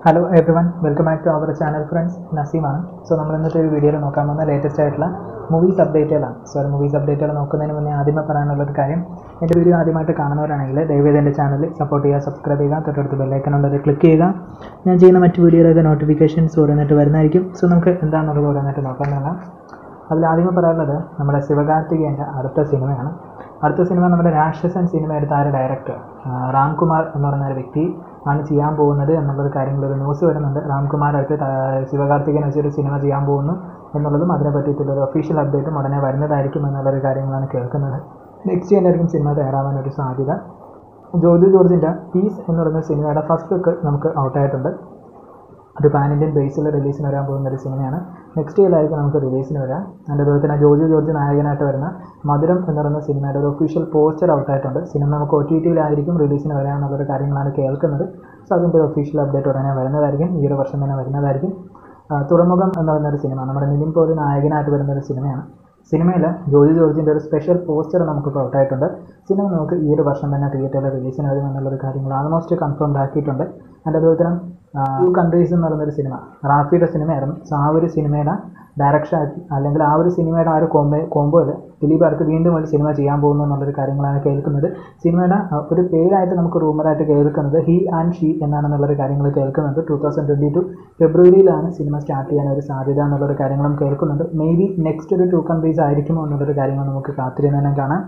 hello everyone welcome back to our channel friends നസീമാണ് so നമ്മൾ ഇന്നത്തെ ഒരു വീഡിയോയിൽ നോക്കാൻ പോകുന്ന ലേറ്റസ്റ്റ് ആയിട്ടുള്ള മൂവീസ് അപ്ഡേറ്റുകളാണ് സോ മൂവീസ് അപ്ഡേറ്റുകൾ നോക്കുന്നതിന് മുന്നേ ആദ്യമേ പറയാനുള്ള ഒരു കാര്യം എൻ്റെ വീഡിയോ ആദ്യമായിട്ട് കാണുന്നവരാണെങ്കിൽ ദയവേത് എൻ്റെ ചാനൽ സപ്പോർട്ട് ചെയ്യുക സബ്സ്ക്രൈബ് ചെയ്യുക തൊട്ടടുത്ത് ബെല്ലൈക്കൺ ഉള്ളത് ക്ലിക്ക് ചെയ്യുക ഞാൻ ചെയ്യുന്ന മറ്റ് വീഡിയോയിലൊക്കെ നോട്ടിഫിക്കേഷൻസ് ഓരോന്നിട്ട് വരുന്നതായിരിക്കും സോ നമുക്ക് എന്താണെന്നുള്ളത് ഓരോന്നിട്ട് നോക്കാമെന്നാണ് അതിൽ ആദ്യമേ പറയാനുള്ളത് നമ്മുടെ ശിവകാർത്തികേയൻ്റെ അടുത്ത സിനിമയാണ് അടുത്ത സിനിമ നമ്മുടെ രാക്ഷസൻ സിനിമ എടുത്ത ആ ഒരു ഡയറക്ടർ രാംകുമാർ എന്ന് പറയുന്ന ഒരു വ്യക്തി ആണ് ചെയ്യാൻ പോകുന്നത് എന്നുള്ളൊരു കാര്യങ്ങളൊരു ന്യൂസ് വരുന്നുണ്ട് രാംകുമാർ അടുത്ത് ത- ശിവകാർത്തികേയൻ വെച്ചൊരു സിനിമ ചെയ്യാൻ പോകുന്നു എന്നുള്ളതും അതിനെ പറ്റിയിട്ടുള്ളൊരു ഒഫീഷ്യൽ അപ്ഡേറ്റും ഉടനെ വരുന്നതായിരിക്കും എന്നുള്ളൊരു കാര്യങ്ങളാണ് കേൾക്കുന്നത് നെക്സ്റ്റ് ഇയറിനായിരിക്കും സിനിമ തയ്യാറാവാനൊരു സാധ്യത ജോജു ജോർജിൻ്റെ പീസ് എന്ന് പറയുന്ന സിനിമയുടെ ഫസ്റ്റ് ലുക്ക് നമുക്ക് ഔട്ടായിട്ടുണ്ട് ഒരു പാൻ ഇന്ത്യൻ ബേസിൽ റിലീസിന് വരാൻ പോകുന്ന ഒരു സിനിമയാണ് നെക്സ്റ്റ് ഇയറിലായിരിക്കും നമുക്ക് റിലീസിന് വരാം അതിൻ്റെ അതുപോലെ തന്നെ ജോജു ജോർജ് നായകനായിട്ട് വരുന്ന മധുരം എന്ന് പറയുന്ന സിനിമയുടെ ഒരു ഒഫീഷ്യൽ പോസ്റ്റർ ഔട്ടായിട്ടുണ്ട് സിനിമ നമുക്ക് ഒ ടി ടിയിലായിരിക്കും റിലീസിന് വരാൻ എന്നുള്ളൊരു കാര്യങ്ങളാണ് കേൾക്കുന്നത് സോ അതിൻ്റെ ഒരു ഒഫീഷ്യൽ അപ്ഡേറ്റ് ഉടനെ വരുന്നതായിരിക്കും ഈ ഒരു വർഷം തന്നെ വരുന്നതായിരിക്കും ആ, തുറമുഖം എന്ന് പറയുന്ന ഒരു സിനിമ നമ്മുടെ നിതിൻ പോലി നായകനായിട്ട് വരുന്ന ഒരു സിനിമയാണ് സിനിമയിൽ ജോജി ജോർജിൻ്റെ ഒരു സ്പെഷ്യൽ പോസ്റ്റർ നമുക്കിപ്പോൾ ഔട്ടായിട്ടുണ്ട് സിനിമ നമുക്ക് ഈ ഒരു വർഷം തന്നെ തിയേറ്ററിൽ റിലീസിന് വരും എന്നുള്ളൊരു കാര്യങ്ങൾ ആൾമോസ്റ്റ് കൺഫേംഡ് ആക്കിയിട്ടുണ്ട് അതിൻ്റെ അതുപോലെ തന്നെ ടു കൺട്രീസ് എന്ന് പറയുന്നൊരു സിനിമ റാഫിയുടെ സിനിമയായിരുന്നു സോ ആ ഒരു സിനിമയുടെ ഡയറക്ഷൻ അല്ലെങ്കിൽ ആ ഒരു സിനിമയുടെ ആ ഒരു കോംബോ കോംബോയിൽ ദിലീപ് അടുത്ത് വീണ്ടും ഒരു സിനിമ ചെയ്യാൻ പോകുന്നു എന്നുള്ളൊരു കാര്യങ്ങളാണ് കേൾക്കുന്നത് സിനിമയുടെ ആ, ഒരു പേരായിട്ട് നമുക്ക് റൂമറായിട്ട് കേൾക്കുന്നത് ഹി ആൻഡ് ഷീ എന്നാണെന്നുള്ളൊരു കാര്യങ്ങൾ കേൾക്കുന്നുണ്ട് ടു തൗസൻഡ് ട്വൻറ്റി ടു ഫെബ്രുവരിയിലാണ് സിനിമ സ്റ്റാർട്ട് ചെയ്യാൻ ഒരു സാധ്യത എന്നുള്ളൊരു കാര്യങ്ങളും കേൾക്കുന്നുണ്ട് മേ ബി നെക്സ്റ്റ് ഒരു ടു കൺട്രീസ് ആയിരിക്കുമോ എന്നുള്ളൊരു കാര്യങ്ങൾ നമുക്ക് കാത്തിരുന്ന് തന്നെ കാണാം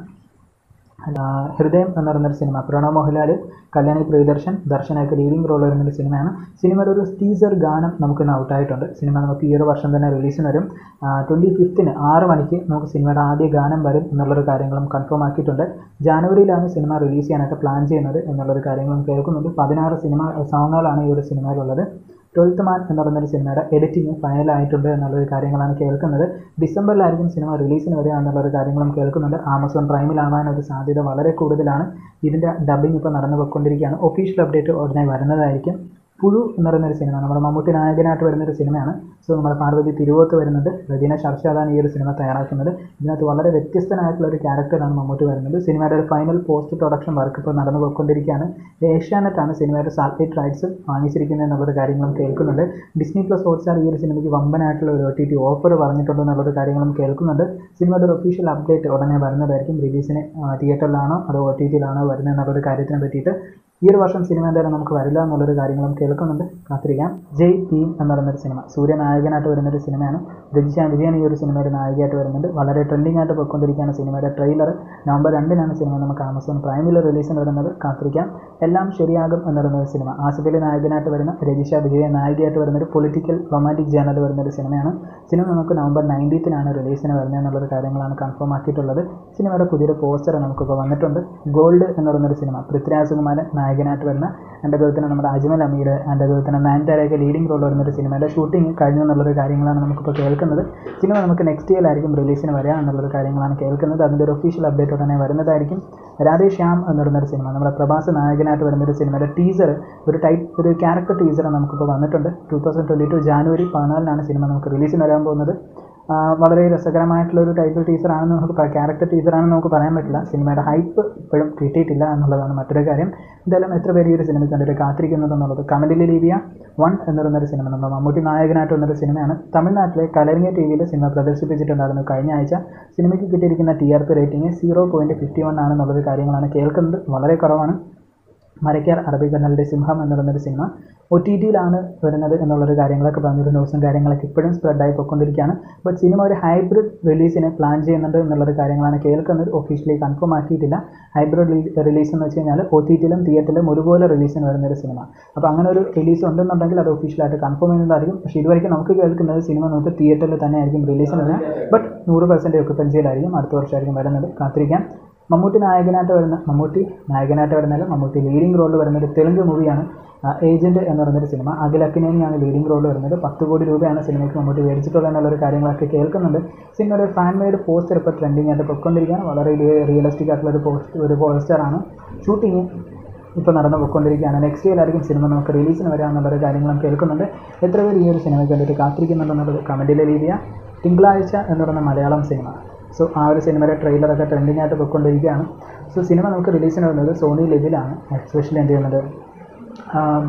ആ, ഹൃദയം എന്ന് പറയുന്നൊരു സിനിമ പ്രണവ് മോഹൻലാൽ കല്യാണി പ്രിയദർശൻ ദർശനൊക്കെ ലീഡിംഗ് റോൾ വരുന്നൊരു സിനിമയാണ് സിനിമയുടെ ഒരു ടീസർ ഗാനം നമുക്ക് ഔട്ടായിട്ടുണ്ട് സിനിമ നമുക്ക് ഈ ഒരു വർഷം തന്നെ റിലീസിന് വരും ട്വൻറ്റി ഫിഫ്ത്തിന് ആറ് മണിക്ക് നമുക്ക് സിനിമയുടെ ആദ്യ ഗാനം വരും എന്നുള്ളൊരു കാര്യങ്ങളും കൺഫേം ആക്കിയിട്ടുണ്ട് ജാനുവരിയിലാണ് സിനിമ റിലീസ് ചെയ്യാനായിട്ട് പ്ലാൻ ചെയ്യുന്നത് എന്നുള്ളൊരു കാര്യങ്ങളും കേൾക്കുന്നുണ്ട് പതിനാറ് സിനിമ സോങ്ങുകളാണ് ഈ ഒരു സിനിമയിലുള്ളത് ട്വൽത്ത് മാൻ എന്ന് പറയുന്നൊരു സിനിമയുടെ എഡിറ്റിംഗ് ഫൈനലായിട്ടുണ്ട് എന്നുള്ളൊരു കാര്യങ്ങളാണ് കേൾക്കുന്നത് ഡിസംബറിലായിരിക്കും സിനിമ റിലീസിന് വരിക എന്നുള്ളൊരു കാര്യങ്ങളും കേൾക്കുന്നുണ്ട് ആമസോൺ പ്രൈമിലാവാൻ ഒരു സാധ്യത വളരെ കൂടുതലാണ് ഇതിൻ്റെ ഡബിങ് ഇപ്പോൾ നടന്നു പോയിക്കൊണ്ടിരിക്കുകയാണ് ഒഫീഷ്യൽ അപ്ഡേറ്റ് ഉടനെ വരുന്നതായിരിക്കും പുഴു എന്ന് പറയുന്നൊരു സിനിമ നമ്മുടെ മമ്മൂട്ടി നായകനായിട്ട് വരുന്നൊരു സിനിമയാണ് സോ നമ്മുടെ പാർവതി തിരുവോത്ത് വരുന്നുണ്ട് രജീന ഷർഷാദാണ് ഈ ഒരു സിനിമ തയ്യാറാക്കുന്നത് ഇതിനകത്ത് വളരെ വ്യത്യസ്തനായിട്ടുള്ള ഒരു ക്യാരക്ടറാണ് മമ്മൂട്ടി വരുന്നത് സിനിമയുടെ ഒരു ഫൈനൽ പോസ്റ്റ് പ്രൊഡക്ഷൻ വർക്ക് ഇപ്പോൾ നടന്നു പോയിക്കൊണ്ടിരിക്കുകയാണ് ഏഷ്യാനെറ്റാണ് സിനിമയുടെ സാറ്റലൈറ്റ് റൈറ്റ്സ് വാങ്ങിച്ചിരിക്കുന്നത് എന്നുള്ളൊരു കാര്യങ്ങളും കേൾക്കുന്നുണ്ട് ഡിസ്നി പ്ലസ് ഹോട്ട്സ്റ്റാർ ഈ ഒരു സിനിമയ്ക്ക് വമ്പനായിട്ടുള്ള ഒരു ഒ ടി ടി ഓഫർ പറഞ്ഞിട്ടുണ്ട് എന്നുള്ളൊരു കാര്യങ്ങളും കേൾക്കുന്നുണ്ട് സിനിമയുടെ ഒരു ഒഫീഷ്യൽ അപ്ഡേറ്റ് ഉടനെ വരുന്നതായിരിക്കും റിലീസിന് തിയേറ്ററിലാണോ അതോ ഒ ടി ടിയിലാണോ വരുന്നത് എന്നുള്ളൊരു കാര്യത്തിനെ പറ്റിയിട്ട് ഈ ഒരു വർഷം സിനിമ എന്തായാലും നമുക്ക് വരില്ല എന്നുള്ളൊരു കാര്യങ്ങളും കേൾക്കുന്നുണ്ട് കാത്തിരിക്കാം ജയ് ടീം എന്ന് പറയുന്നൊരു സിനിമ സൂര്യ നായകനായിട്ട് വരുന്നൊരു സിനിമയാണ് രജിഷ വിജയൻ ഈ ഒരു സിനിമയുടെ നായികയായിട്ട് വരുന്നുണ്ട് വളരെ ട്രെൻഡിങ് ആയിട്ട് പോയിക്കൊണ്ടിരിക്കുകയാണ് സിനിമയുടെ ട്രെയിലർ നവംബർ രണ്ടിനാണ് സിനിമ നമുക്ക് ആമസോൺ പ്രൈമിൽ റിലീസിന് വരുന്നത് കാത്തിരിക്കാം എല്ലാം ശരിയാകും എന്ന് പറയുന്ന ഒരു സിനിമ ആസിഫ് അലി നായകനായിട്ട് വരുന്ന രജിഷ വിജയൻ നായികയായിട്ട് വരുന്ന ഒരു പൊളിറ്റിക്കൽ റൊമാൻറ്റിക് ജേണൽ വരുന്ന ഒരു സിനിമയാണ് സിനിമ നമുക്ക് നവംബർ നയൻറ്റീത്തിനാണ് റിലീസിന് വരുന്നത് എന്നുള്ളൊരു കാര്യങ്ങളാണ് കൺഫേം ആക്കിയിട്ടുള്ളത് സിനിമയുടെ പുതിയൊരു പോസ്റ്റർ നമുക്കിപ്പോൾ വന്നിട്ടുണ്ട് ഗോൾഡ് എന്ന് പറയുന്നൊരു സിനിമ പൃഥ്വിരാജ് കുമാരൻ നായകനായിട്ട് വരുന്ന എൻ്റെ അതുപോലെ തന്നെ നമ്മുടെ അജ്മൽ അമീർ എൻ്റെ അതുപോലെ തന്നെ നയൻതാരയൊക്കെ ലീഡിംഗ് റോൾ വരുന്നൊരു സിനിമയുടെ ഷൂട്ടിംഗ് കഴിഞ്ഞു എന്നുള്ളൊരു കാര്യങ്ങളാണ് നമുക്കിപ്പോൾ കേൾക്കുന്നത് സിനിമ നമുക്ക് നെക്സ്റ്റ് ഇയറിലായിരിക്കും റിലീസിന് വരിക എന്നുള്ളൊരു കാര്യങ്ങളാണ് കേൾക്കുന്നത് അതിൻ്റെ ഒരു ഒഫീഷ്യൽ അപ്ഡേറ്റ് ഉടനെ വരുന്നതായിരിക്കും രാധേ ശ്യാം എന്ന് പറയുന്നൊരു സിനിമ നമ്മുടെ പ്രഭാസ് നായകനായിട്ട് വരുന്നൊരു സിനിമയുടെ ടീസർ ഒരു ടൈപ്പ് ഒരു ക്യാരക്ടർ ടീസർ നമുക്കിപ്പോൾ വന്നിട്ടുണ്ട് two thousand twenty two January പതിനാലിനാണ് സിനിമ നമുക്ക് റിലീസിന് വരാൻ പോകുന്നത് ആ, വളരെ രസകരമായിട്ടുള്ള ഒരു ടൈറ്റിൽ ടീച്ചറാണെന്ന് നമുക്ക് ക്യാരക്ടർ ടീച്ചറാണെന്ന് നമുക്ക് പറയാൻ പറ്റില്ല സിനിമയുടെ ഹൈപ്പ് ഇപ്പോഴും കിട്ടിയിട്ടില്ല എന്നുള്ളതാണ് മറ്റൊരു കാര്യം എന്തായാലും എത്ര പേര് ഈ ഒരു സിനിമയ്ക്ക് കണ്ടിട്ട് കാത്തിരിക്കുന്നത് എന്നുള്ളത് കമൻറ്റിൽ ലീവിയ വൺ എന്ന് പറയുന്നൊരു സിനിമ നമ്മുടെ മമ്മൂട്ടി നായകനായിട്ട് വന്നൊരു സിനിമയാണ് തമിഴ്നാട്ടിലെ കലരിങ്ങ ടി വിയിൽ സിനിമ പ്രദർശിപ്പിച്ചിട്ടുണ്ടായിരുന്നു കഴിഞ്ഞ ആഴ്ച സിനിമയ്ക്ക് കിട്ടിയിരിക്കുന്ന T R P rating zero point fifty one ആണെന്നുള്ളത് കാര്യങ്ങളാണ് കേൾക്കുന്നത് വളരെ കുറവാണ് മരക്കാർ അറബി കന്നലിൻ്റെ സിംഹം എന്ന് പറയുന്നൊരു സിനിമ ഒ ടി ടിയിലാണ് വരുന്നത് എന്നുള്ളൊരു കാര്യങ്ങളൊക്കെ പറഞ്ഞൊരു ന്യൂസും കാര്യങ്ങളൊക്കെ ഇപ്പോഴും സ്പ്രെഡായി പോയിക്കൊണ്ടിരിക്കുകയാണ് ബട്ട് സിനിമ ഒരു ഹൈബ്രിഡ് റിലീസിനെ പ്ലാൻ ചെയ്യുന്നുണ്ട് എന്നുള്ളൊരു കാര്യങ്ങളാണ് കേൾക്കുന്നത് ഒഫീഷ്യലി കൺഫേം ആക്കിയിട്ടില്ല ഹൈബ്രിഡ് റിലീസ് എന്ന് വെച്ച് കഴിഞ്ഞാൽ ഒ ടി ടിയിലും തിയേറ്ററിലും ഒരുപോലെ റിലീസിന് വരുന്ന ഒരു സിനിമ അപ്പോൾ അങ്ങനെ ഒരു റിലീസ് ഉണ്ടെന്നുണ്ടെങ്കിൽ അത് ഒഫീഷ്യലായിട്ട് കൺഫേം ചെയ്യുന്നതായിരിക്കും പക്ഷേ ഇതുവരെയ്ക്കും നമുക്ക് കേൾക്കുന്നത് സിനിമ നമുക്ക് തിയേറ്ററിൽ തന്നെ ആയിരിക്കും റിലീസിന് വരുന്നത് ബട്ട് നൂറ് പെർസെൻറ്റ് ഒക്കുപ്പൻസിയിലായിരിക്കും അടുത്ത വർഷമായിരിക്കും വരുന്നത് കാത്തിരിക്കാം മമ്മൂട്ടി നായകനായിട്ട് വരുന്ന മമ്മൂട്ടി നായകനായിട്ട് വരുന്നതിൽ മമ്മൂട്ടി ലീഡിംഗ് റോളിൽ വരുന്ന ഒരു തെലുങ്ക് മൂവിയാണ് ഏജൻറ്റ് എന്ന് പറയുന്നൊരു സിനിമ അഖിൽ അക്കിനേനിയാണ് ലീഡിംഗ് റോളിൽ വരുന്നത് പത്ത് കോടി രൂപയാണ് സിനിമയ്ക്ക് മമ്മൂട്ടി മേടിച്ചിട്ടുള്ളത് എന്നുള്ളൊരു കാര്യങ്ങളൊക്കെ കേൾക്കുന്നുണ്ട് സിനിമയുടെ ഫാൻ മെയ്ഡ് പോസ്റ്റർ ഇപ്പോൾ ട്രെൻഡിങ് ആയിട്ട് പൊയ്ക്കൊണ്ടിരിക്കുകയാണ് വളരെ റിയലിസ്റ്റിക് ആയിട്ടുള്ള ഒരു പോസ്റ്റ് ഒരു പോസ്റ്ററാണ് ഷൂട്ടിങ് ഇപ്പോൾ നടന്നു പോയിക്കൊണ്ടിരിക്കുകയാണ് നെക്സ്റ്റ് ഇയറിലായിരിക്കും സിനിമ നമുക്ക് റിലീസിന് വരിക എന്നുള്ളൊരു കാര്യങ്ങളും കേൾക്കുന്നുണ്ട് എത്ര പേര് ഈ ഒരു സിനിമയ്ക്ക് വേണ്ടിയിട്ട് കാത്തിരിക്കുന്നുണ്ടെന്നുള്ളത് കമൻറ്റിൽ ലീവിയ തിങ്കളാഴ്ച എന്ന് പറയുന്ന മലയാളം സിനിമ സോ ആ ഒരു സിനിമയുടെ ട്രെയിലറൊക്കെ ട്രെൻഡിങ് ആയിട്ട് പോയിക്കൊണ്ടിരിക്കുകയാണ് സോ സിനിമ നമുക്ക് റിലീസിന് വരുന്നത് സോണി ലെവിലാണ് എസ്പെഷ്യലി എന്ത് ചെയ്യുന്നത്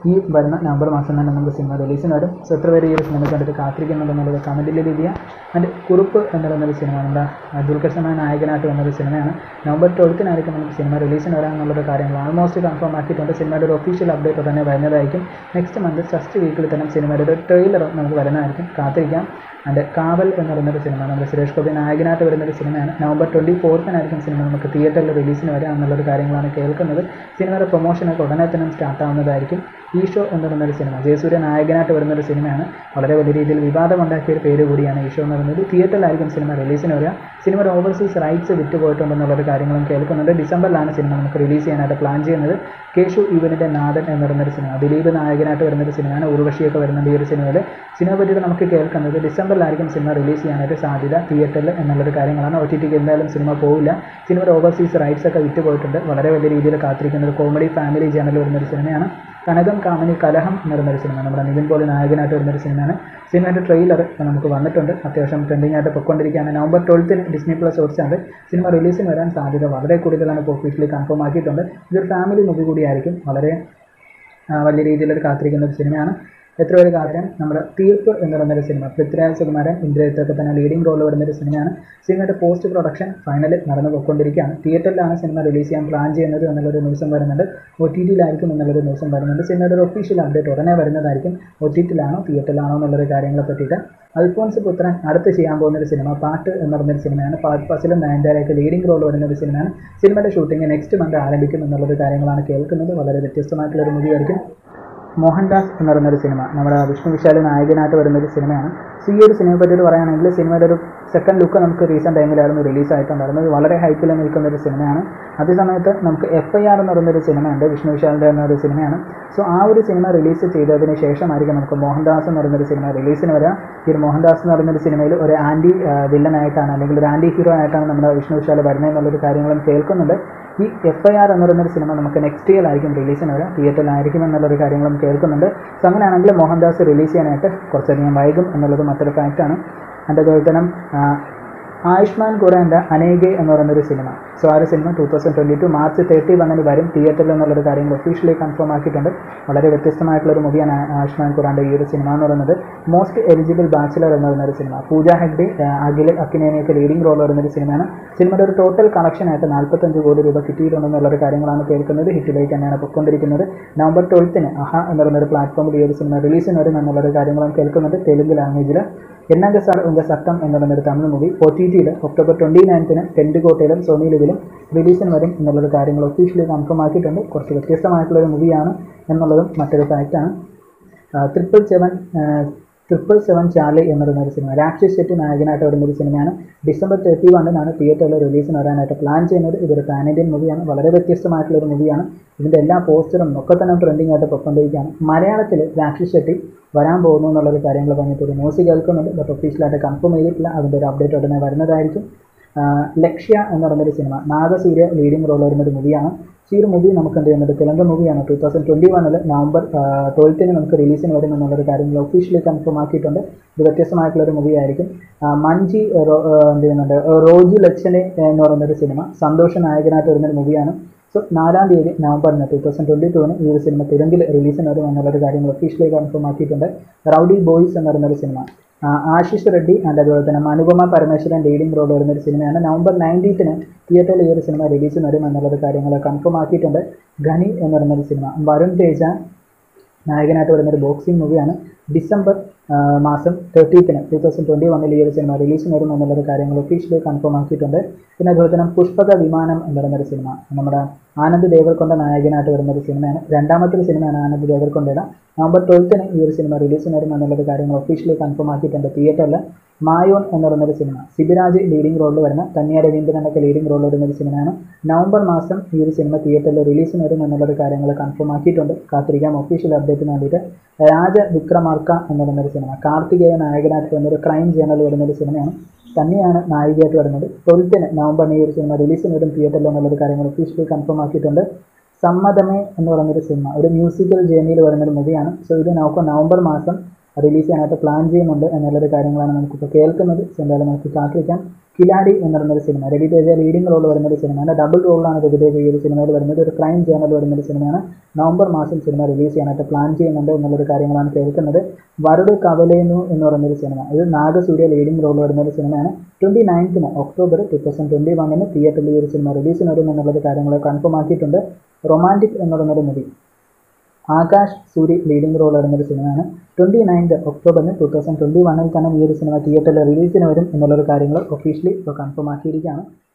ഈ വരുന്ന നവംബർ മാസം തന്നെ നമുക്ക് സിനിമ റിലീസിന് വരും സോ എത്ര പേര് ഈ ഒരു സിനിമ കണ്ടിട്ട് കാത്തിരിക്കുന്നുണ്ടെന്നുള്ളത് കമൻറ്റിൽ ലഭിക്കുക ആൻഡ് കുറുപ്പ് എന്ന് പറയുന്നൊരു സിനിമ നമ്മുടെ ദുൽഖർ സൽമാൻ നായകനായിട്ട് വന്നൊരു സിനിമയാണ് നവംബർ ട്വൽത്തിനായിരിക്കും നമുക്ക് സിനിമ റിലീസിന് വരാമെന്നുള്ളൊരു കാര്യങ്ങൾ ആൾമോസ്റ്റ് കൺഫേം ആക്കിയിട്ടുണ്ട് സിനിമയുടെ ഒരു ഒഫീഷ്യൽ അപ്ഡേറ്റ് തന്നെ വരുന്നതായിരിക്കും നെക്സ്റ്റ് മന്ത് ഫസ്റ്റ് വീക്കിൽ തന്നെ സിനിമയുടെ ഒരു ട്രെയിലർ നമുക്ക് വരുന്നതായിരിക്കും കാത്തിരിക്കാം ആൻഡ് കാവൽ എന്ന് പറയുന്നൊരു സിനിമ നമ്മുടെ സുരേഷ് ഗോപി നായകനായിട്ട് വരുന്നൊരു സിനിമയാണ് നവംബർ ട്വൻറ്റി ഫോർത്തിനായിരിക്കും സിനിമ നമുക്ക് തിയേറ്ററിൽ റിലീസിന് വരിക എന്നുള്ളൊരു കാര്യങ്ങളാണ് കേൾക്കുന്നത് സിനിമയുടെ പ്രൊമോഷനൊക്കെ ഉടനെ തന്നെ സ്റ്റാർട്ട് ആവുന്നതായിരിക്കും ഈഷോ എന്ന് പറയുന്നൊരു സിനിമ ജയസൂര്യ നായകനായിട്ട് വരുന്നൊരു സിനിമയാണ് വളരെ വലിയ രീതിയിൽ വിവാദമുണ്ടാക്കിയ ഒരു പേര് കൂടിയാണ് ഈഷോ എന്ന് പറയുന്നത് തിയേറ്ററിലായിരിക്കും സിനിമ റിലീസിന് വരിക സിനിമയുടെ ഓവർസീസ് റൈറ്റ്സ് വിറ്റുപോയിട്ടുണ്ടെന്നുള്ളൊരു കാര്യങ്ങളും കേൾക്കുന്നുണ്ട് ഡിസംബറിലാണ് സിനിമ നമുക്ക് റിലീസ് ചെയ്യാനായിട്ട് പ്ലാൻ ചെയ്യുന്നത് കേശു ഇവനിൻ്റെ നാഥൻ എന്ന് പറയുന്നൊരു സിനിമ ദിലീപ് നായകനായിട്ട് വരുന്നൊരു സിനിമയാണ് ഉർവശിയൊക്കെ വരുന്നുണ്ട് ഈ ഒരു സിനിമയിൽ സിനിമ പറ്റിയിട്ട് നമുക്ക് കേൾക്കുന്നത് ഡിസംബറിലായിരിക്കും സിനിമ റിലീസ് ചെയ്യാനായിട്ട് സാധ്യത തിയേറ്ററിൽ എന്നുള്ളൊരു കാര്യങ്ങളാണ് ഒ ടി ടിക്ക് എന്തായാലും സിനിമ പോവില്ല സിനിമയുടെ ഓവർസീസ് റൈറ്റ്സ് ഒക്കെ വിറ്റുപോയിട്ടുണ്ട് വളരെ വലിയ രീതിയിൽ കാത്തിരിക്കുന്ന ഒരു കോമഡി ഫാമിലി ജേണൽ വരുന്നൊരു സിനിമയാണ് കനകം കാമിനി കലഹം എന്ന് പറയുന്നൊരു സിനിമ നമ്മുടെ നിവിൻ പോളി നായകനായിട്ട് വരുന്നൊരു സിനിമയാണ് സിനിമയുടെ ട്രെയിലർ നമുക്ക് വന്നിട്ടുണ്ട് അത്യാവശ്യം ട്രെൻഡിങ് ആയിട്ട് പൊയ്ക്കൊണ്ടിരിക്കുകയാണ് നവംബർ ട്വൽത്തിന് ഡിസ്നി പ്ലസ് ഓടിച്ചാണ് സിനിമ റിലീസിന് വരാൻ സാധ്യത വളരെ കൂടുതലാണ് ഇപ്പോൾ ഒഫീഷ്യലി കൺഫേം ആക്കിയിട്ടുണ്ട് ഇതൊരു ഫാമിലി മൂവി കൂടിയായിരിക്കും വളരെ ആ, വലിയ രീതിയിലൊരു കാത്തിരിക്കുന്ന ഒരു സിനിമയാണ് എത്ര പേര് കാത്തിരാൻ നമ്മുടെ തീർപ്പ് എന്ന് പറയുന്നൊരു സിനിമ പൃഥ്വിരാജ് സുകുമാരൻ ഇന്ദ്രജിത്തൊക്കെ തന്നെ ലീഡിംഗ് റോൾ വരുന്നൊരു സിനിമയാണ് സിനിമയുടെ പോസ്റ്റ് പ്രൊഡക്ഷൻ ഫൈനൽ നടന്നു പോയിക്കൊണ്ടിരിക്കുകയാണ് തിയേറ്ററിലാണ് സിനിമ റിലീസ് ചെയ്യാൻ പ്ലാൻ ചെയ്യുന്നത് എന്നുള്ളൊരു ന്യൂസും വരുന്നുണ്ട് ഒ ടി ടിയിലായിരിക്കും എന്നുള്ളൊരു ന്യൂസും വരുന്നുണ്ട് സിനിമയുടെ ഒരു ഒഫീഷ്യൽ അപ്ഡേറ്റ് ഉടനെ വരുന്നതായിരിക്കും ഒ ടി ടിയിലാണോ തിയേറ്ററിലാണോ എന്നുള്ളൊരു കാര്യങ്ങളെ പറ്റിയിട്ട് അൽഫോൺസ് പുത്രൻ അടുത്ത് ചെയ്യാൻ പോകുന്ന ഒരു സിനിമ പാട്ട് എന്ന് പറഞ്ഞൊരു സിനിമയാണ് പാട്ട് ഫസിലും നയൻതാരയൊക്കെ ലീഡിംഗ് റോൾ വരുന്ന ഒരു സിനിമയാണ് സിനിമയുടെ ഷൂട്ടിംഗ് നെക്സ്റ്റ് മന്ത് ആരംഭിക്കും എന്നുള്ളൊരു കാര്യങ്ങളാണ് കേൾക്കുന്നത് വളരെ വ്യത്യസ്തമായിട്ടുള്ള ഒരു മൂവി ആയിരിക്കും മോഹൻദാസ് എന്ന് പറയുന്നൊരു സിനിമ നമ്മുടെ വിഷ്ണു വിശാൽ നായകനായിട്ട് വരുന്നൊരു സിനിമയാണ് സോ ഈ ഒരു സിനിമയെ പറ്റിയിട്ട് പറയുകയാണെങ്കിൽ സിനിമയുടെ ഒരു സെക്കൻഡ് ലുക്ക് നമുക്ക് റീസെൻറ്റ് ടൈമിലായിരുന്നു റിലീസ് ആയിട്ടുണ്ടായിരുന്നത് വളരെ ഹൈപ്പിൽ നിൽക്കുന്ന ഒരു സിനിമയാണ് അതേ സമയത്ത് നമുക്ക് എഫ് ഐ ആർ എന്ന് പറയുന്നൊരു സിനിമയുണ്ട് വിഷ്ണു വിശാലിൻ്റെ എന്ന ഒരു സിനിമയാണ് സോ ആ ഒരു സിനിമ റിലീസ് ചെയ്തതിന് ശേഷമായിരിക്കും നമുക്ക് മോഹൻദാസ് എന്ന് പറയുന്നൊരു സിനിമ റിലീസിന് വരിക ഈ ഒരു മോഹൻദാസ് എന്ന് പറയുന്നൊരു സിനിമയിൽ ഒരു ആൻറ്റി വില്ലനായിട്ടാണ് അല്ലെങ്കിൽ ഒരു ആൻറ്റി ഹീറോ ആയിട്ടാണ് നമ്മുടെ വിഷ്ണു വിശാൽ വരുന്നത് എന്നുള്ളൊരു കാര്യങ്ങളും കേൾക്കുന്നുണ്ട് ഈ എഫ് ഐ ആർ എന്ന് പറയുന്നൊരു സിനിമ നമുക്ക് നെക്സ്റ്റ് ഇയർ ആയിരിക്കും റിലീസിന് വരിക തിയേറ്ററിലായിരിക്കും എന്നുള്ളൊരു കാര്യങ്ങളും കേൾക്കുന്നുണ്ട് സോ അങ്ങനെയാണെങ്കിൽ മോഹൻദാസ് റിലീസ് ചെയ്യാനായിട്ട് കുറച്ചധികം വൈകും എന്നുള്ളത് മറ്റൊരു ഫാക്റ്റാണ് അതിൻ്റെ അതുപോലെ തന്നെ ആ, ആയുഷ്മാൻ ഖുറാൻ്റെ അനേകെ എന്ന് പറയുന്നൊരു സിനിമ സോ ആ ഒരു സിനിമ two thousand twenty two March thirty വണ്ണിന് വരും തിയേറ്ററിൽ എന്നുള്ളൊരു കാര്യങ്ങൾ ഒഫീഷ്യലി കൺഫേം ആക്കിയിട്ടുണ്ട് വളരെ വ്യത്യസ്തമായിട്ടുള്ള ഒരു മൂവിയാണ് ആയുഷ്മാൻ ഖുറാൻ്റെ ഈ ഒരു സിനിമ എന്ന് പറയുന്നത് മോസ്റ്റ് എലിജിബിൾ ബാച്ചിലർ എന്ന് പറയുന്ന ഒരു സിനിമ പൂജ ഹെഗ്ഡെ അഖിൽ അക്കിനേനെയൊക്കെ ലീഡിംഗ് റോൾ വരുന്ന ഒരു സിനിമയാണ് സിനിമയുടെ ഒരു ടോട്ടൽ കളക്ഷൻ ആയിട്ട് നാൽപ്പത്തഞ്ച് കോടി രൂപ കിട്ടിയിട്ടുണ്ടെന്നുള്ളൊരു കാര്യങ്ങളാണ് കേൾക്കുന്നത് ഹിറ്റിലേക്ക് തന്നെയാണ് പൊയ്ക്കൊണ്ടിരിക്കുന്നത് നവംബർ ട്വൽത്തിന് അഹ എന്ന് പറയുന്ന ഒരു പ്ലാറ്റ്ഫോമിൽ ഈ ഒരു സിനിമ റിലീസിന് വരും എന്നുള്ളൊരു കാര്യങ്ങളും കേൾക്കുന്നുണ്ട് തെലുങ്ക് ലാംഗ്വേജിൽ എന്നാങ്ക സാർ ഉങ്ക സട്ടം എന്ന് പറയുന്നൊരു തമിഴ് മൂവി ഒ ടി ടിയിൽ ഒക്ടോബർ ട്വൻറ്റി നയൻത്തിന് ടെൻറ്റുകോട്ടയിലും സോണി ലിവിലും റിലീസിന് വരും എന്നുള്ളൊരു കാര്യങ്ങൾ ഒഫീഷ്യലി കൺഫേം ആക്കിയിട്ടുണ്ട് കുറച്ച് വ്യത്യസ്തമായിട്ടുള്ളൊരു മൂവിയാണ് എന്നുള്ളതും മറ്റൊരു ഫാക്റ്റാണ് triple seven triple seven Charlie എന്ന് പറയുന്ന ഒരു സിനിമ രാക്ഷസ് ഷെട്ടി നായകനായിട്ട് വരുന്ന ഒരു സിനിമയാണ് ഡിസംബർ തേർട്ടി വണ്ണിനാണ് തിയേറ്ററിൽ റിലീസിന് വരാനായിട്ട് പ്ലാൻ ചെയ്യുന്നത് ഇതൊരു പാൻ ഇന്ത്യൻ മൂവിയാണ് വളരെ വ്യത്യസ്തമായിട്ടുള്ള ഒരു മൂവിയാണ് ഇതിൻ്റെ എല്ലാ പോസ്റ്ററും ഒക്കെ തന്നെ ട്രെൻഡിങ് ആയിട്ട് പൊയ്ക്കൊണ്ടിരിക്കുകയാണ് മലയാളത്തിൽ രാക്ഷസ് ഷെട്ടി വരാൻ പോകുന്നു എന്നുള്ളൊരു കാര്യങ്ങൾ പറഞ്ഞിട്ട് ഒരു ന്യൂസ് കേൾക്കുന്നുണ്ട് ബട്ട് ഒഫീഷ്യലായിട്ട് കൺഫേം ചെയ്തിട്ടില്ല അതിൻ്റെ ഒരു അപ്ഡേറ്റ് ഉടനെ വരുന്നതായിരിക്കും ആ, ലക്ഷ്യ എന്ന് പറയുന്നൊരു സിനിമ നാഗസൂര്യ ലീഡിംഗ് റോൾ വരുന്ന ഒരു മൂവിയാണ് ഈ ഒരു മൂവി നമുക്ക് എന്ത് ചെയ്യുന്നത് തെലുങ്ക് മൂവിയാണ് ടൂ തൗസൻഡ് ട്വൻറ്റി വണ്ണിൽ നവംബർ ട്വൽത്തിന് നമുക്ക് റിലീസിന് വരും എന്നുള്ളൊരു കാര്യങ്ങൾ ഒഫീഷ്യലി കൺഫേം ആക്കിയിട്ടുണ്ട് ഇത് വ്യത്യസ്തമായിട്ടുള്ള ഒരു മൂവി ആയിരിക്കും ആ, മഞ്ജി റോ- ആ, എന്ത് ചെയ്യുന്നുണ്ട് റോജു ലക്ഷനെ എന്ന് പറയുന്നൊരു സിനിമ സന്തോഷ നായകനായിട്ട് വരുന്നൊരു മൂവിയാണ് സോ നാലാം തീയതി നവംബറിന് ടൂ തൗസൻഡ് ട്വൻറ്റി ടുവിന് ഈ ഒരു സിനിമ തെലുങ്കിൽ റിലീസിന് വരും എന്നുള്ളൊരു കാര്യങ്ങൾ ഒഫീഷ്യലി കൺഫേം ആക്കിയിട്ടുണ്ട് റൗഡി ബോയ്സ് എന്ന് പറയുന്നൊരു സിനിമ ആ, ആശിഷ് റെഡ്ഡി ആൻഡ് അതുപോലെ തന്നെ അനുപമ പരമേശ്വരൻ ലീഡിംഗ് റോൾ വരുന്ന ഒരു സിനിമയാണ് നവംബർ നയൻറ്റീത്തിന് തിയേറ്ററിൽ ഈ ഒരു സിനിമ റിലീസിന് വരും എന്നുള്ളൊരു കാര്യങ്ങൾ കൺഫേം ആക്കിയിട്ടുണ്ട് ഖനി എന്ന് പറയുന്നൊരു സിനിമ വരുൺ തേജ നായകനായിട്ട് വരുന്ന ഒരു ബോക്സിംഗ് മൂവിയാണ് ഡിസംബർ ആ, മാസം തേർട്ടീത്തിന് ടൂ തൗസൻഡ് ട്വൻറ്റി വണ്ണിൽ ഈ ഒരു സിനിമ റിലീസിന് വരും എന്നുള്ളൊരു കാര്യങ്ങൾ ഒഫീഷ്യലി കൺഫേം ആക്കിയിട്ടുണ്ട് പിന്നെ അതുപോലെ തന്നെ പുഷ്പക വിമാനം എന്ന് പറയുന്നൊരു സിനിമ നമ്മുടെ ആനന്ദ് ദേവർകൊണ്ട നായകനായിട്ട് വരുന്ന ഒരു സിനിമയാണ് രണ്ടാമത്തെ ഒരു സിനിമയാണ് ആനന്ദ് ദേവർകൊണ്ടയുടെ നവംബർ ട്വൽത്തിന് ഈ ഒരു സിനിമ റിലീസിന് വരും എന്നുള്ളൊരു കാര്യങ്ങൾ ഒഫീഷ്യലി കൺഫേം ആക്കിയിട്ടുണ്ട് തിയേറ്ററിൽ മായോൺ എന്ന് പറയുന്നൊരു സിനിമ സിബിരാജ് ലീഡിംഗ് റോളിൽ വരുന്ന തന്യ രവീന്ദ്രനൊക്കെ ലീഡിംഗ് റോളിൽ വരുന്ന ഒരു സിനിമയാണ് നവംബർ മാസം ഈ ഒരു സിനിമ തിയേറ്ററിൽ റിലീസിന് വരും എന്നുള്ളൊരു കാര്യങ്ങൾ കൺഫേം ആക്കിയിട്ടുണ്ട് കാത്തിരിക്കാം ഒഫീഷ്യൽ അപ്ഡേറ്റിന് വേണ്ടിയിട്ട് രാജ വിക്രമാർക്ക എന്ന് പറയുന്നൊരു സിനിമ കാർത്തികേയ നായകനായിട്ട് വരുന്നൊരു ക്രൈം ജേണൽ വരുന്നൊരു സിനിമയാണ് തന്നെയാണ് നായികയായിട്ട് വരുന്നത് ട്വൽത്തിന് നവംബറിന് ഈ ഒരു സിനിമ റിലീസിന് വരും തിയേറ്ററിൽ എന്നുള്ളൊരു കാര്യങ്ങൾ ഒഫീഷ്യലി കൺഫേം ആക്കിയിട്ടുണ്ട് സമ്മതമേ എന്ന് പറയുന്നൊരു സിനിമ ഒരു മ്യൂസിക്കൽ ജേണിയിൽ വരുന്നൊരു മൂവിയാണ് സോ ഇത് നമുക്ക് നവംബർ മാസം റിലീസ് ചെയ്യാനായിട്ട് പ്ലാൻ ചെയ്യുന്നുണ്ട് എന്നുള്ളൊരു കാര്യങ്ങളാണ് നമുക്കിപ്പോൾ കേൾക്കുന്നത് സോ എന്തായാലും നമുക്ക് കാത്തിരിക്കാം കിലാടി എന്ന് പറയുന്നൊരു സിനിമ രവി തേജ ലീഡിംഗ് റോൾ വരുന്ന ഒരു സിനിമയാണ് ഡബിൾ റോളിലാണ് രവി തേജ ഈ ഒരു സിനിമയിൽ വരുന്നത് ഒരു ക്രൈം ജേണൽ വരുന്ന ഒരു സിനിമയാണ് നവംബർ മാസം സിനിമ റിലീസ് ചെയ്യാനായിട്ട് പ്ലാൻ ചെയ്യുന്നുണ്ട് എന്നുള്ളൊരു കാര്യങ്ങളാണ് കേൾക്കുന്നത് വരട് കവലേന്നു എന്ന് പറയുന്നൊരു സിനിമ ഇത് നാഗസൂര്യ ലീഡിംഗ് റോൾ വരുന്ന ഒരു സിനിമയാണ് ട്വൻറ്റി നയൻത്തിന് ഒക്ടോബർ ടു തൗസൻഡ് ട്വൻറ്റി വണ്ണിന് തിയേറ്ററിൽ ഈ ഒരു സിനിമ റിലീസിന് വരും എന്നുള്ളത് കാര്യങ്ങൾ കൺഫേം ആക്കിയിട്ടുണ്ട് റൊമാൻറ്റിക് എന്ന് പറയുന്നൊരു movie Akash Suri leading role വരുന്നൊരു സിനിമയാണ് ട്വൻറ്റി നയൻത് ഒക്ടോബറിന് ടു തൗസൻഡ് ട്വൻറ്റി വണ്ണിൽ തന്നെ ഈ ഒരു സിനിമ തിയേറ്ററിൽ റിലീസിന് വരും എന്നുള്ളൊരു കാര്യങ്ങൾ ഒഫീഷ്യലി ഇപ്പോൾ കൺഫേം ആക്കിയിരിക്കുകയാണ്